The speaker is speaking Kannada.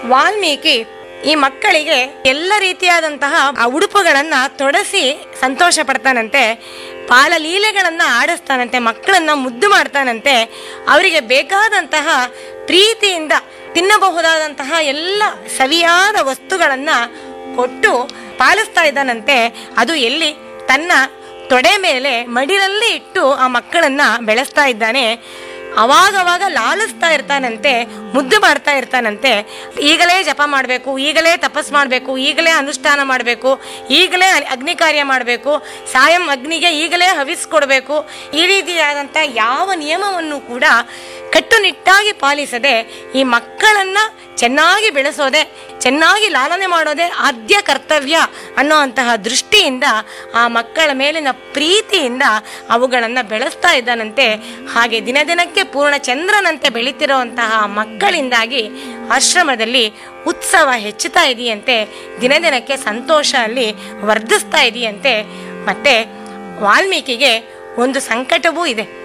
ವಾಲ್ಮೀಕಿ ಈ ಮಕ್ಕಳಿಗೆ ಎಲ್ಲ ರೀತಿಯಾದಂತಹ ಆ ಉಡುಪುಗಳನ್ನ ತೊಡಸಿ ಸಂತೋಷ ಪಡ್ತಾನಂತೆ ಪಾಲಲೀಲೆಗಳನ್ನ ಆಡಿಸ್ತಾನಂತೆ ಮಕ್ಕಳನ್ನ ಮುದ್ದು ಮಾಡ್ತಾನಂತೆ ಅವರಿಗೆ ಬೇಕಾದಂತಹ ಪ್ರೀತಿಯಿಂದ ತಿನ್ನಬಹುದಾದಂತಹ ಎಲ್ಲ ಸವಿಯಾದ ವಸ್ತುಗಳನ್ನ ಕೊಟ್ಟು ಪಾಲಿಸ್ತಾ ಇದ್ದಾನಂತೆ ಅದು ಎಲ್ಲಿ ತನ್ನ ತೊಡೆ ಮೇಲೆ ಮಡಿಲಲ್ಲಿ ಇಟ್ಟು ಆ ಮಕ್ಕಳನ್ನ ಬೆಳೆಸ್ತಾ ಇದ್ದಾನೆ ಅವಾಗವಾಗ ಲಾಲಿಸ್ತಾ ಇರ್ತಾನಂತೆ ಮುದ್ದು ಮಾಡ್ತಾ ಇರ್ತಾನಂತೆ ಈಗಲೇ ಜಪ ಮಾಡಬೇಕು ಈಗಲೇ ತಪಸ್ ಮಾಡಬೇಕು ಈಗಲೇ ಅನುಷ್ಠಾನ ಮಾಡಬೇಕು ಈಗಲೇ ಅಗ್ನಿ ಕಾರ್ಯ ಮಾಡಬೇಕು ಸಾಯಂ ಅಗ್ನಿಗೆ ಈಗಲೇ ಹವಿಸ್ ಕೊಡಬೇಕು ಈ ರೀತಿಯಾದಂಥ ಯಾವ ನಿಯಮವನ್ನು ಕೂಡ ಕಟ್ಟುನಿಟ್ಟಾಗಿ ಪಾಲಿಸದೆ ಈ ಮಕ್ಕಳನ್ನ ಚೆನ್ನಾಗಿ ಬೆಳೆಸೋದೆ ಚೆನ್ನಾಗಿ ಲಾಲನೆ ಮಾಡೋದೇ ಆದ್ಯ ಕರ್ತವ್ಯ ಅನ್ನೋಂತಹ ದೃಷ್ಟಿಯಿಂದ ಆ ಮಕ್ಕಳ ಮೇಲಿನ ಪ್ರೀತಿಯಿಂದ ಅವುಗಳನ್ನು ಬೆಳೆಸ್ತಾ ಇದ್ದಾನಂತೆ ಹಾಗೆ ದಿನ ದಿನಕ್ಕೆ ಪೂರ್ಣ ಚಂದ್ರನಂತೆ ಬೆಳೀತಿರುವಂತಹ ಮಕ್ಕಳಿಂದಾಗಿ ಆಶ್ರಮದಲ್ಲಿ ಉತ್ಸವ ಹೆಚ್ಚುತ್ತಾ ಇದೆಯಂತೆ ದಿನ ದಿನಕ್ಕೆ ಸಂತೋಷ ಅಲ್ಲಿ ವರ್ಧಿಸ್ತಾ ಇದೆಯಂತೆ ಮತ್ತೆ ವಾಲ್ಮೀಕಿಗೆ ಒಂದು ಸಂಕಟವೂ ಇದೆ